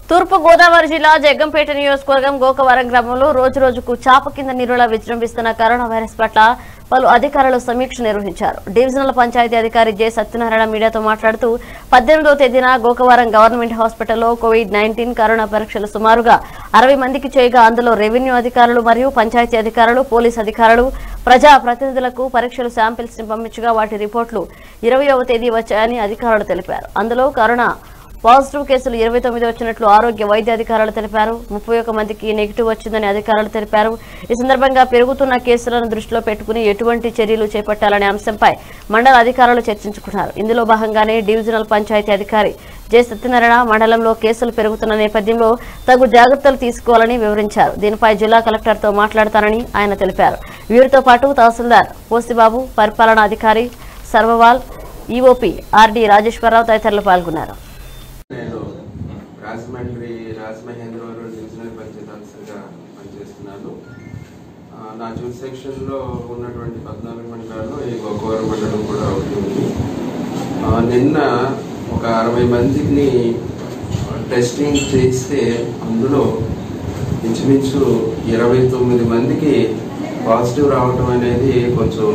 తూర్పు గోదావరి జిల్లా జగ్గంపేట నియోజకవర్గం గోకవరం గ్రామంలో రోజు రోజుకు చాప కింద నీరులా విజృంభిస్తున్న కరోనా వైరస్ పట్ల పలు అధికారులు సమీక్ష నిర్వహించారు డివిజనల్ పంచాయతీ అధికారి జె సత్యనారాయణ మీడియాతో మాట్లాడుతూ పద్దెనిమిదవ తేదీన గోకవరం గవర్నమెంట్ హాస్పిటల్లో కోవిడ్ నైన్టీన్ కరోనా పరీక్షలు సుమారుగా అరవై మందికి చేయగా అందులో రెవెన్యూ అధికారులు మరియు పంచాయతీ అధికారులు పోలీస్ అధికారులు ప్రజా ప్రతినిధులకు పరీక్షలు శాంపిల్స్ ని పంపించగా వాటి రిపోర్టులు ఇరవయవ తేదీ వచ్చాయని అధికారులు తెలిపారు అందులో కరోనా పాజిటివ్ కేసులు ఇరవై తొమ్మిది వచ్చినట్లు ఆరోగ్య వైద్య అధికారులు తెలిపారు ముప్పై ఒక్క మందికి నెగిటివ్ వచ్చిందని అధికారులు తెలిపారు ఈ సందర్భంగా పెరుగుతున్న కేసులను దృష్టిలో పెట్టుకుని ఎటువంటి చర్యలు చేపట్టాలనే అంశంపై మండల అధికారులు చర్చించుకున్నారు ఇందులో భాగంగానే డివిజనల్ పంచాయతీ అధికారి జె సత్యనారాయణ మండలంలో కేసులు పెరుగుతున్న నేపథ్యంలో తగు జాగ్రత్తలు తీసుకోవాలని వివరించారు దీనిపై జిల్లా కలెక్టర్తో మాట్లాడతానని ఆయన తెలిపారు వీరితో పాటు తహసీల్దార్ పోసిబాబు పరిపాలనా అధికారి సర్వవాల్ ఈఓపీ ఆర్డి రాజేశ్వరరావు తదితరులు పాల్గొన్నారు నేను రాజమండ్రి రాజమహేంద్రవరం డివిజనల్ పంచాయత్ ఆఫీసర్గా పనిచేస్తున్నాను ఆ, నా జ్యూస్ సెక్షన్లో ఉన్నటువంటి పద్నాలుగు మండలాల్లో ఈ గోకవరం మండలం కూడా ఒకటి ఉంది ఆ, నిన్న ఒక అరవై మందిని టెస్టింగ్ చేస్తే అందులో ఇంచుమించు ఇరవై తొమ్మిది మందికి పాజిటివ్ రావటం అనేది కొంచెం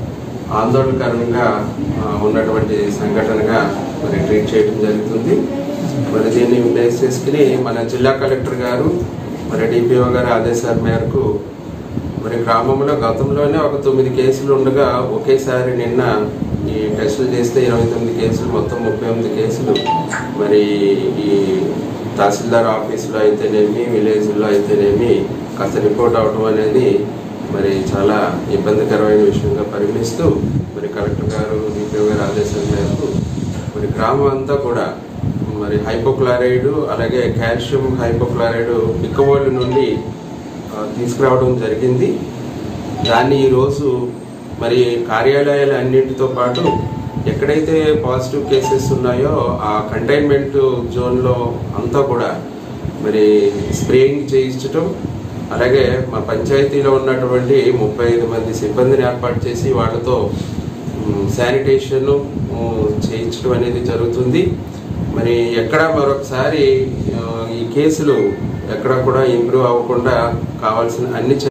ఆందోళనకరంగా ఆ, ఉన్నటువంటి సంఘటనగా మరి ట్రీట్ చేయడం జరుగుతుంది మరి దీన్ని బేస్ చేసుకుని మన జిల్లా కలెక్టర్ గారు మరి డిపిఓ గారి ఆదేశాల మేరకు మరి గ్రామంలో గతంలోనే ఒక తొమ్మిది కేసులు ఉండగా ఒకేసారి నిన్న ఈ టెస్టులు చేస్తే ఇరవై తొమ్మిది కేసులు మొత్తం ముప్పై ఎనిమిది కేసులు మరి ఈ తహసీల్దార్ ఆఫీసులో అయితేనేమి విలేజ్లో అయితేనేమి కాస్త రిపోర్ట్ అవడం అనేది మరి చాలా ఇబ్బందికరమైన విషయంగా పరిగణిస్తూ మరి కలెక్టర్ గారు డిపిఓ గారి ఆదేశాల మేరకు మరి గ్రామం అంతా కూడా మరి హైపోక్లారైడ్ అలాగే కాల్షియం హైపోక్లారైడ్ పిక్కవోళ్ళు నుండి ఆ, తీసుకురావడం జరిగింది దాన్ని ఈరోజు మరి కార్యాలయాలు అన్నింటితో పాటు ఎక్కడైతే పాజిటివ్ కేసెస్ ఉన్నాయో ఆ కంటైన్మెంట్ జోన్లో అంతా కూడా మరి స్ప్రేయింగ్ చేయించటం అలాగే మా పంచాయతీలో ఉన్నటువంటి ముప్పై ఐదు మంది సిబ్బందిని ఏర్పాటు చేసి వాళ్ళతో శానిటేషన్ చేయించడం అనేది జరుగుతుంది మరి ఎక్కడ మరొకసారి ఆ, ఈ కేసులు ఎక్కడ కూడా ఇంప్రూవ్ అవ్వకుండా కావాల్సిన అన్ని